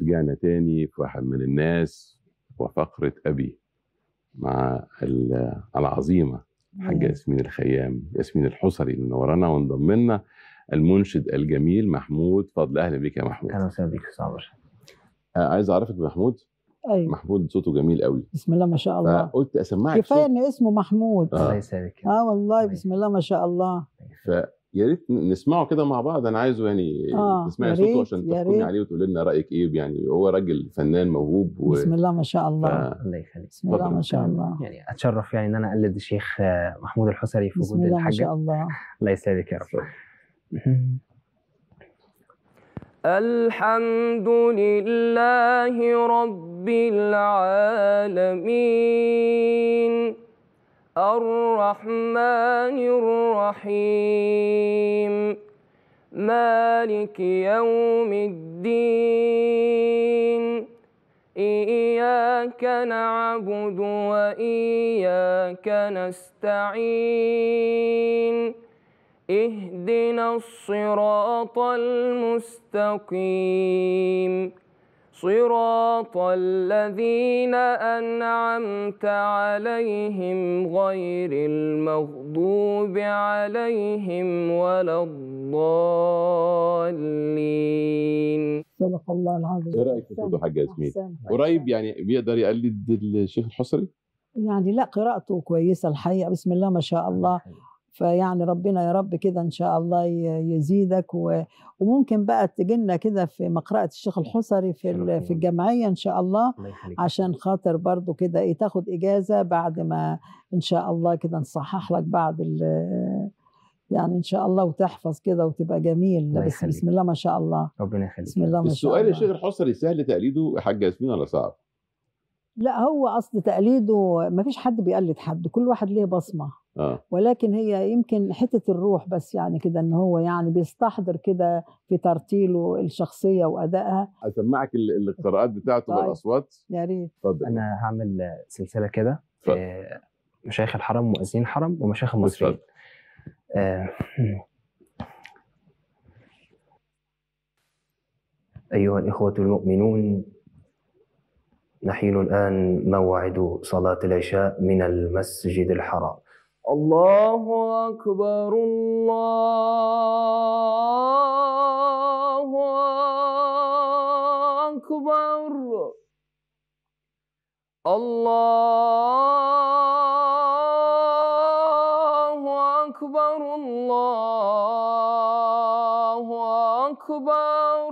رجعنا تاني في واحد من الناس وفقرة أبي مع ال- العظيمة حاجة ياسمين الخيام ياسمين الحصري اللي منورانا وانضم لنا المنشد الجميل محمود فضل أهلا بك يا محمود اهلا وسهلا بيك استاذ عمر آه، عايز أعرفك بمحمود ايوه محمود صوته جميل قوي بسم الله ما شاء الله فقلت أسمعك كفايه صوت ان اسمه محمود آه. الله يسعدك اه والله بسم الله ما شاء الله فيا ريت نسمعه كده مع بعض أنا عايزه يعني آه، تسمعي يا صوته ريت، عشان يا تحكمي ريت. عليه وتقولي لنا رأيك إيه يعني هو راجل فنان موهوب و... بسم الله ما شاء الله ف- الله يخليك بسم الله اتفضل. ما شاء الله يعني اتشرف يعني ان انا اقلد الشيخ آه، محمود الحسري في بسم وجود الله ما شاء الحاجه الله الله يسعدك يا رب الحمد لله رب العالمين الرحمن الرحيم مالك يوم الدين إياك نعبد وإياك نستعين اهدنا الصراط المستقيم صراط الذين أنعمت عليهم غير المغضوب عليهم ولا الضالين صدق الله العظيم إيه رأيك في صوته أحسنت، حاجة ياسمين؟ أحسنت. قريب يعني بيقدر يقلد الشيخ الحصري يعني لا قراءته كويسه الحقيقه بسم الله ما شاء الله فيعني ربنا يا رب كده ان شاء الله ي- يزيدك و... وممكن بقى تجينا كده في مقرأة الشيخ الحصري في ال- شرفينا. في الجمعية ان شاء الله الله يخليك عشان خاطر برضو كده ايه تاخد اجازة بعد ما ان شاء الله كده نصحح لك بعد ال يعني ان شاء الله وتحفظ كده وتبقى جميل الله بس يخليك. بسم الله ما شاء الله ربنا يخليك بسم الله ما شاء السؤال الله يا شيخ الحصري سهل تقليده يا حاجة ياسمين ولا صعب؟ لا هو اصل تقليده ما فيش حد بيقلد حد كل واحد ليه بصمة اه ولكن هي يمكن حتة الروح بس يعني كده ان هو يعني بيستحضر كده في ترتيله الشخصية وادائها اسمعك ال- القراءات بتاعته طيب. بالاصوات يا ريت اتفضل انا هعمل آه، سلسله كده اتفضل. آه، مشايخ الحرم مؤذنين الحرم ومشايخ المصريين اتفضل. آه، أيها الإخوة المؤمنون نحين الآن موعد صلاة العشاء من المسجد الحرام الله أكبر الله أكبر الله أكبر الله أكبر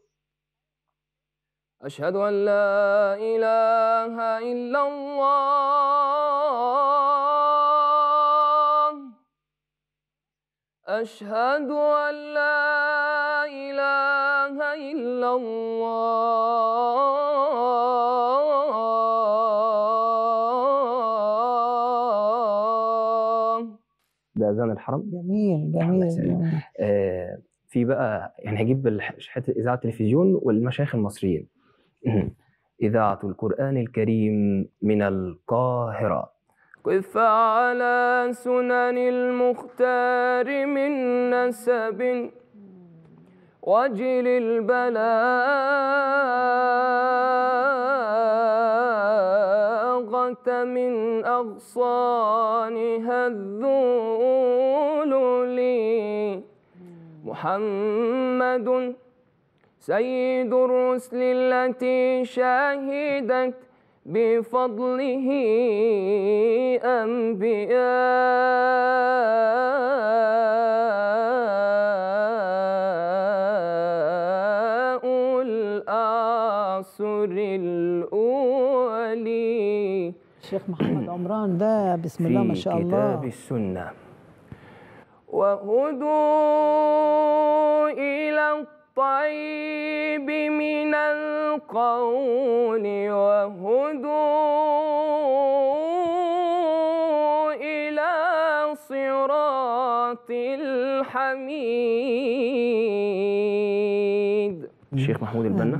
أشهد أن لا إله إلا الله أشهد أن لا إله إلا الله ده أذان الحرم جميل الله جميل, يسلمك. جميل. آه، في بقى يعني هجيب الح- حته اذاعه التلفزيون والمشايخ المصريين اذاعه القران الكريم من القاهره قف على سنن المختار من نسب وجل البلاغة من أغصانها الذلل محمد سيد الرسل التي شهدت بفضله أنبياء الأعصر الأولي الشيخ محمد عمران ده بسم الله ما في شاء كتاب الله السنه وهدوا إلى الطيب من القول وهدوا إلى صراط الحميد الشيخ محمود البنا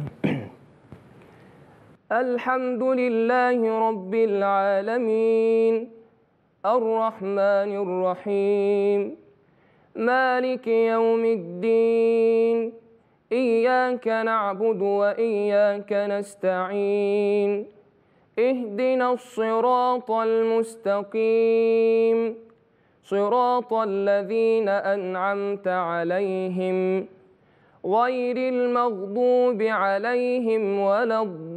الحمد لله رب العالمين الرحمن الرحيم مالك يوم الدين إياك نعبد وإياك نستعين اهدنا الصراط المستقيم صراط الذين أنعمت عليهم غير المغضوب عليهم ولا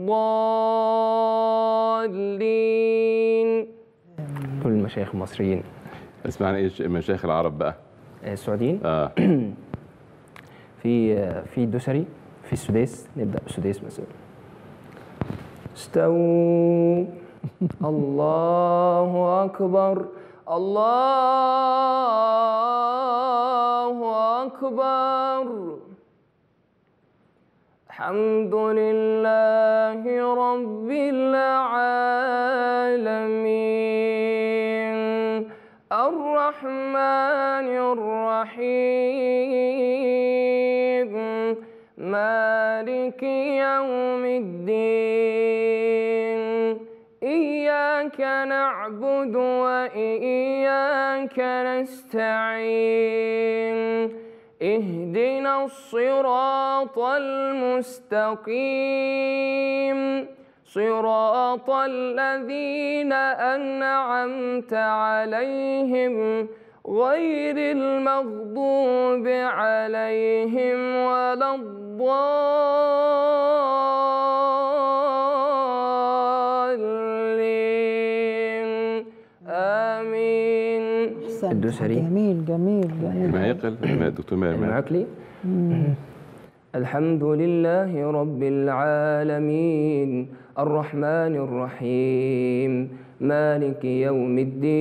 الضالين كل المشايخ المصريين اسمعنا ايه مشايخ العرب بقى آه، السعوديين اه في في الدوسري في السديس نبدأ بالسديس مثلا استووا الله أكبر الله أكبر الحمد لله رب العالمين الرحمن الرحيم مالك يوم الدين إياك نعبد وإياك نستعين اهدنا الصراط المستقيم صراط الذين أنعمت عليهم غير المغضوب عليهم ولا الضالين آمين أحسنت. الدوسري. جميل جميل جميل ما يقل الدكتور ماهر ماهر. المعقلي الحمد لله رب العالمين الرحمن الرحيم مالك يوم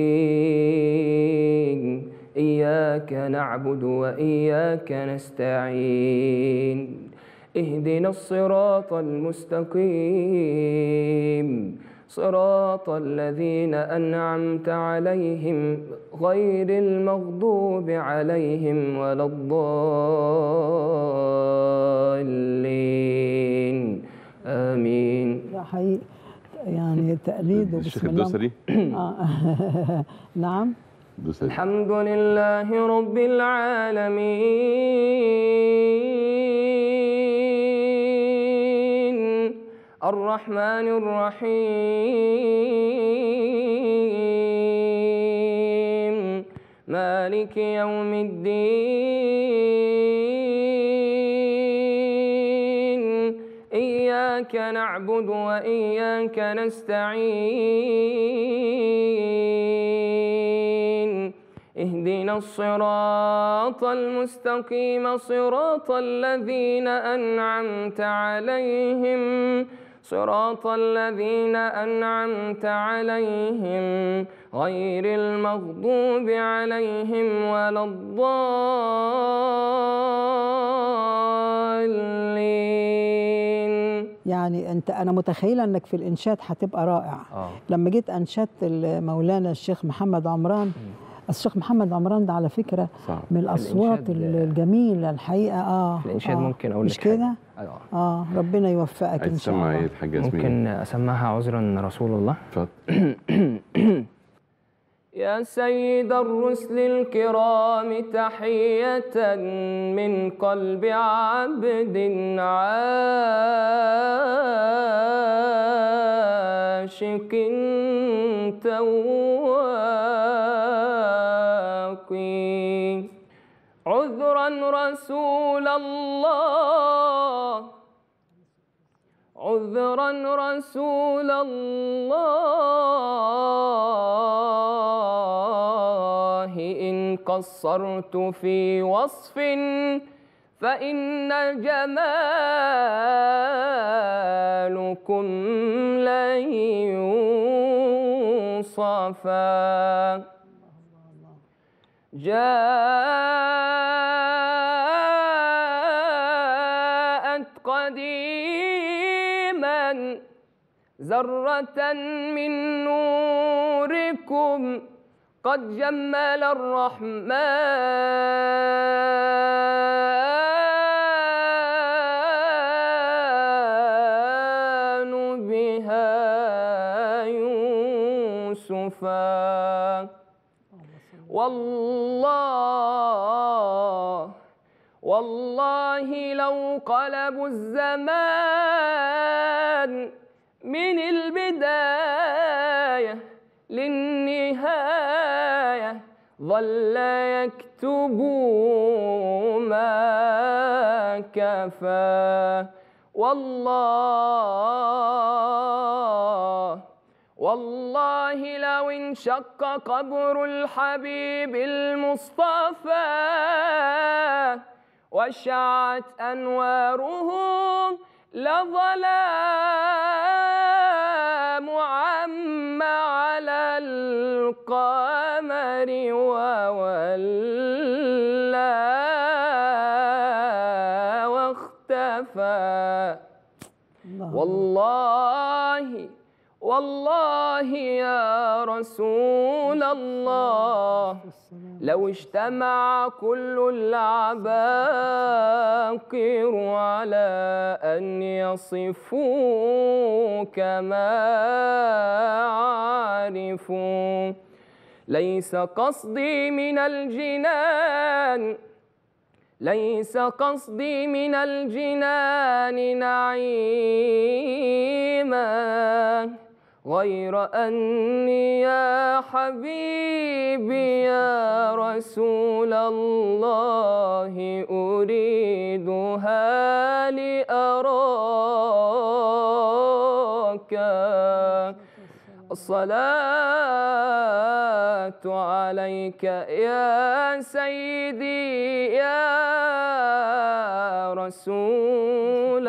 الدين إياك نعبد وإياك نستعين اهدنا الصراط المستقيم صراط الذين أنعمت عليهم غير المغضوب عليهم ولا الضالين آمين ده حقيقي يعني تقليده الشيخ بسم الله الدوسري آه. نعم الدوسري الحمد لله رب العالمين الرحمن الرحيم مالك يوم الدين إياك نعبد وإياك نستعين اهدنا الصراط المستقيم صراط الذين أنعمت عليهم صراط الذين أنعمت عليهم غير المغضوب عليهم ولا الضالين يعني انت انا متخيله انك في الانشاد هتبقى رائع آه. لما جيت انشدت مولانا الشيخ محمد عمران الشيخ محمد عمران ده على فكره صعب من الاصوات الإنشاد- الجميله الحقيقه اه في الإنشاد آه. ممكن أقول مش لك حاجة. كده آه. اه ربنا يوفقك عايز ان شاء تسمع ايه الله الحاج ياسمين ممكن أسمعها عذرا رسول الله اتفضل يا سيد الرسل الكرام تحية من قلب عبد عاشق تواقي عذرا رسول الله عذرا رسول الله إن قصرت في وصف فإن جمالكم لن يوصفا جاءت قديما ذرة من نوركم قد جمل الرحمن بها يوسفا والله والله لو قلبوا الزمان من البداية للنهاية ظل يكتب ما كفى والله والله لو انشق قبر الحبيب المصطفى وشعت أنواره لظلام عم على القمر وولى واختفى الله والله والله يا رسول الله لو اجتمع كل العباقر على أن يصفوك ما عرفوا ليس قصدي من الجنان ليس قصدي من الجنان نعيما غير أني يا حبيبي يا رسول الله أريدها لأراك الصلاة عليك يا سيدي يا رسول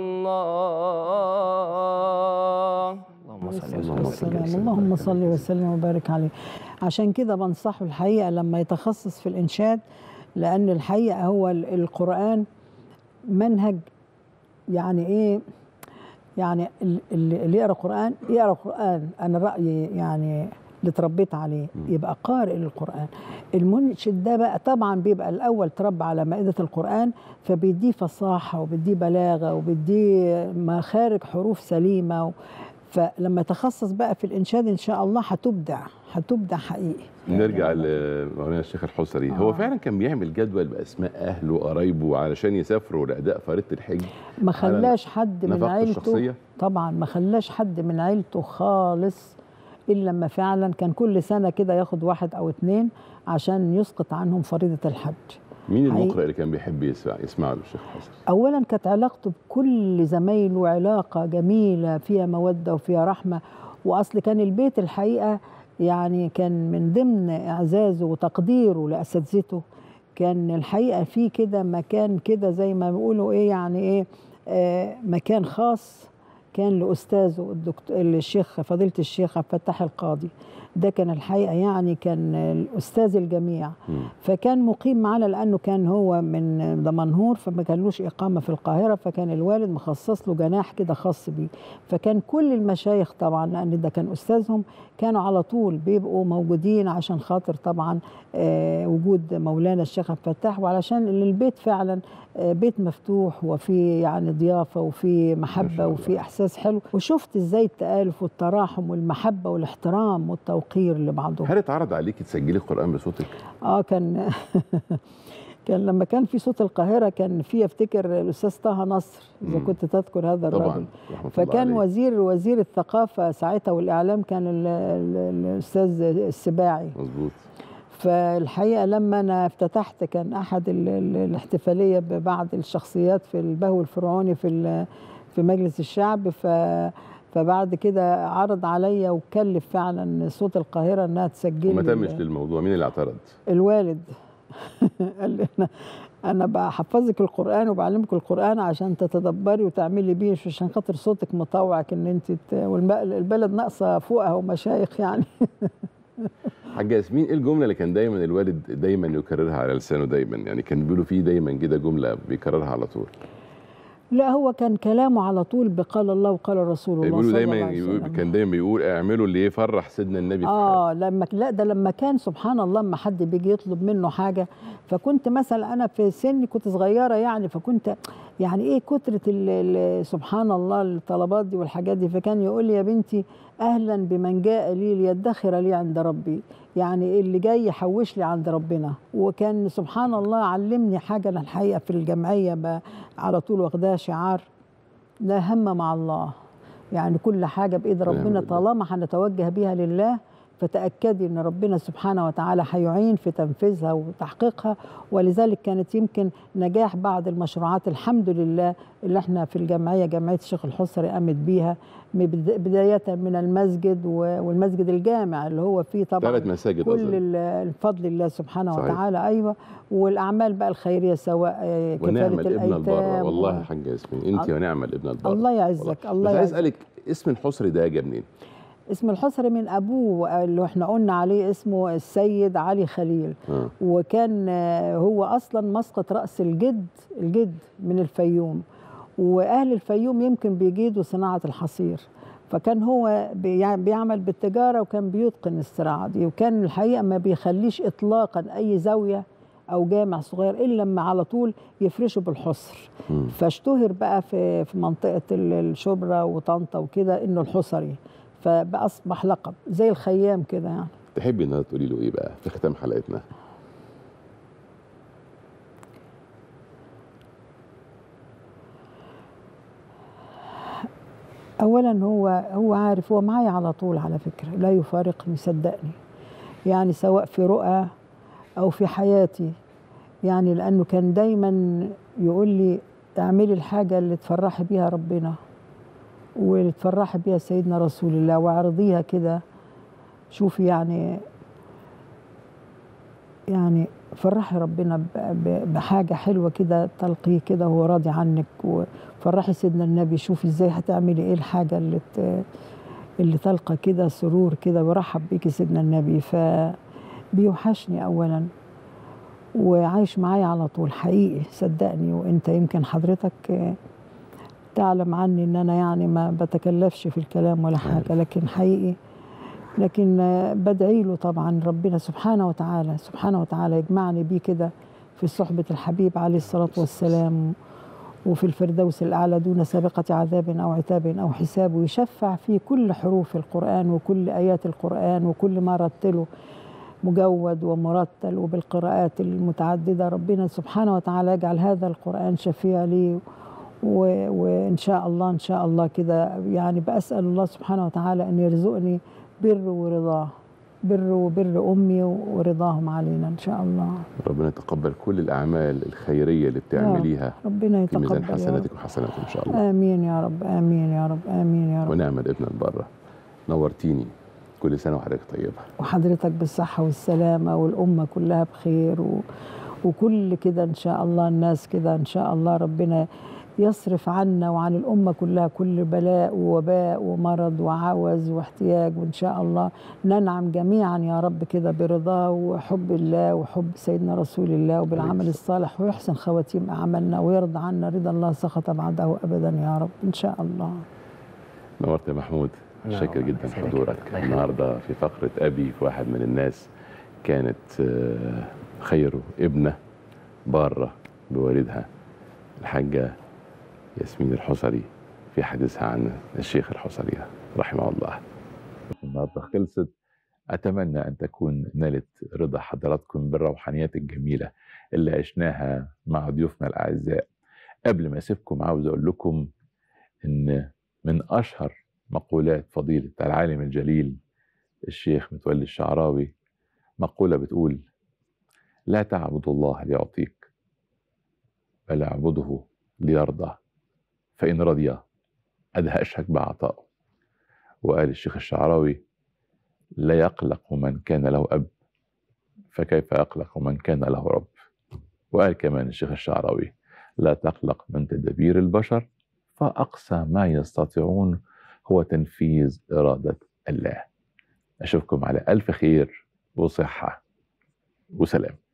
الله اللهم صل اللهم صل وسلم السلام اللهم صل وسلم وبارك عليه عشان كده بنصحه الحقيقه لما يتخصص في الانشاد لان الحقيقه هو ال- القران منهج يعني ايه يعني ال- ال- اللي يقرا قران يقرا قران انا رايي يعني اللي اتربيت عليه يبقى قارئ للقران المنشد ده بقى طبعا بيبقى الاول تربى على مائده القران فبيديه فصاحه وبيديه بلاغه وبيديه مخارج حروف سليمه و... فلما تخصص بقى في الانشاد ان شاء الله هتبدع هتبدع حقيقي نرجع لمولانا الشيخ الحصري هو آه. فعلا كان بيعمل جدول باسماء اهله وقرايبه علشان يسافروا لاداء فريضه الحج ما خلاش حد من نفقته عيلته الشخصيه طبعا ما خلاش حد من عيلته خالص الا لما فعلا كان كل سنه كده ياخد واحد او اتنين عشان يسقط عنهم فريضه الحج مين حقيقي. المقرئ اللي كان بيحب يسمع يسمع له الشيخ الحصري اولا كانت علاقته بكل زمايله علاقه جميله فيها موده وفيها رحمه واصل كان البيت الحقيقه يعني كان من ضمن اعزازه وتقديره لاساتذته كان الحقيقه في كده مكان كده زي ما بيقولوا ايه يعني ايه آه مكان خاص كان لاستاذه الدكتور الشيخ فضيله الشيخ عبد الفتاح القاضي ده كان الحقيقه يعني كان الاستاذ الجميع مم. فكان مقيم معنا لانه كان هو من دمنهور فما كانلوش اقامه في القاهره فكان الوالد مخصص له جناح كده خاص بيه فكان كل المشايخ طبعا لان ده كان استاذهم كانوا على طول بيبقوا موجودين عشان خاطر طبعا آه وجود مولانا الشيخ عبد الفتاح وعلشان البيت فعلا آه بيت مفتوح وفي يعني ضيافه وفي ما محبه شاء الله. وفي احساس حلو وشفت ازاي التالف والتراحم والمحبه والاحترام والتوقير لبعضهم هل اتعرض عليك تسجلي القران بصوتك اه كان كان لما كان في صوت القاهره كان في افتكر الاستاذ طه نصر اذا مم. كنت تذكر هذا الرجل طبعا رحمه فكان الله عليه. وزير وزير الثقافه ساعتها والاعلام كان ال- ال- الاستاذ السباعي مظبوط فالحقيقه لما انا افتتحت كان احد ال- ال- الاحتفاليه ببعض الشخصيات في البهو الفرعوني في ال- في مجلس الشعب ف فبعد كده عرض عليا وكلف فعلا صوت القاهره انها تسجل وما لي تمش للموضوع مين اللي اعترض الوالد قال لي انا انا بحفظك القران وبعلمك القران عشان تتدبري وتعملي بيه مش عشان خاطر صوتك مطوعك ان انت ت... والبلد ناقصه فوقها ومشايخ يعني حاجه ياسمين ايه الجمله اللي كان دايما الوالد دايما يكررها على لسانه دايما يعني كان بيقولوا فيه دايما كده جمله بيكررها على طول لا هو كان كلامه على طول بقال الله وقال رسول الله بيقولوا صلى دايما الله عليه يقول- وسلم. كان دايما بيقول اعملوا اللي يفرح سيدنا النبي في حاله. اه لما لا ده لما كان سبحان الله لما حد بيجي يطلب منه حاجه فكنت مثلا انا في سني كنت صغيره يعني فكنت يعني ايه كترة ال- ال- سبحان الله الطلبات دي والحاجات دي فكان يقول لي يا بنتي اهلا بمن جاء لي ليدخر لي عند ربي يعني اللي جاي يحوش لي عند ربنا وكان سبحان الله علمني حاجة أنا الحقيقة في الجمعية ب- على طول واخداها شعار لا هم مع الله يعني كل حاجة بإيد ونعم ربنا بالله. طالما هنتوجه بيها لله فتأكدي أن ربنا سبحانه وتعالى هيعين في تنفيذها وتحقيقها ولذلك كانت يمكن نجاح بعض المشروعات الحمد لله اللي احنا في الجمعية جمعية الشيخ الحصري قامت بيها من بدا- بداية من المسجد و- والمسجد الجامع اللي هو فيه طبعا ثلاث مساجد كل أظن. ال- الفضل الله سبحانه صحيح. وتعالى ايوه والاعمال بقى الخيريه سواء آه، ونعم كفاله الابن البر الايتام والله و- يا حاجه ياسمين انت ال- ونعم الابن البر الله والله. يعزك الله بس عايز يعزك اسالك اسم الحصري ده جه منين؟ اسم الحصري من ابوه اللي احنا قلنا عليه اسمه السيد علي خليل آه. وكان آه، هو اصلا مسقط راس الجد الجد من الفيوم واهل الفيوم يمكن بيجيدوا صناعه الحصير فكان هو بيع- بيعمل بالتجاره وكان بيتقن الصناعه دي وكان الحقيقه ما بيخليش اطلاقا اي زاويه او جامع صغير الا لما على طول يفرشوا بالحصر مم. فاشتهر بقى في في منطقه ال- الشبرا وطنطا وكده انه الحصري فبقى اصبح لقب زي الخيام كده يعني تحبي ان تقولي له ايه بقى في ختام حلقتنا؟ اولا هو هو عارف هو معايا على طول على فكره لا يفارقني صدقني يعني سواء في رؤى او في حياتي يعني لانه كان دايما يقول لي اعملي الحاجه اللي تفرحي بيها ربنا واللي تفرحي بيها سيدنا رسول الله واعرضيها كده شوفي يعني يعني فرحي ربنا ب- ب- بحاجه حلوه كده تلقيه كده وهو راضي عنك وفرحي سيدنا النبي شوفي ازاي هتعملي ايه الحاجه اللي ت- اللي تلقى كده سرور كده ورحب بيكي سيدنا النبي فبيوحشني اولا وعايش معايا على طول حقيقي صدقني وانت يمكن حضرتك آه، تعلم عني ان انا يعني ما بتكلفش في الكلام ولا حاجه لكن حقيقي لكن آه، بدعي له طبعا ربنا سبحانه وتعالى سبحانه وتعالى يجمعني بيه كده في صحبة الحبيب عليه الصلاة والسلام وفي الفردوس الأعلى دون سابقة عذاب أو عتاب أو حساب ويشفع في كل حروف القرآن وكل آيات القرآن وكل ما رتله مجود ومرتل وبالقراءات المتعددة ربنا سبحانه وتعالى يجعل هذا القرآن شفيع لي و- وإن شاء الله إن شاء الله كده يعني بأسأل الله سبحانه وتعالى أن يرزقني بر ورضاه بر وبر أمي ورضاهم علينا إن شاء الله ربنا يتقبل كل الاعمال الخيريه اللي بتعمليها ربنا في ميزان يتقبل يا رب حسناتك وحسناتهم ان شاء الله آمين يا رب آمين يا رب آمين يا رب ونعم الابن البر نورتيني كل سنه وحضرتك طيبه وحضرتك بالصحة والسلامة والأمة كلها بخير و... وكل كده إن شاء الله الناس كده إن شاء الله ربنا يصرف عنا وعن الأمة كلها كل بلاء ووباء ومرض وعوز واحتياج وإن شاء الله ننعم جميعا يا رب كده برضاه وحب الله وحب سيدنا رسول الله وبالعمل الصالح ويحسن خواتيم أعمالنا ويرضى عنا رضا الله سخط بعده أبدا يا رب إن شاء الله نورت يا محمود نعم، شاكر جدا يسعدك. حضورك الله يخليك. النهارده في فقره ابي في واحد من الناس كانت آه، خير ابنه باره بوالدها الحاجه ياسمين الحصري في حديثها عن الشيخ الحصري رحمه الله النهارده خلصت اتمنى ان تكون نالت رضا حضراتكم بالروحانيات الجميله اللي عشناها مع ضيوفنا الاعزاء قبل ما اسيبكم عاوز اقول لكم ان من اشهر مقولات فضيله العالم الجليل الشيخ متولي الشعراوي مقوله بتقول لا تعبد الله ليعطيك بل اعبده ليرضى فان رضي ادهشك بعطائه وقال الشيخ الشعراوي لا يقلق من كان له اب فكيف يقلق من كان له رب وقال كمان الشيخ الشعراوي لا تقلق من تدابير البشر فأقصى ما يستطيعون هو تنفيذ إرادة الله أشوفكم على ألف خير وصحة وسلام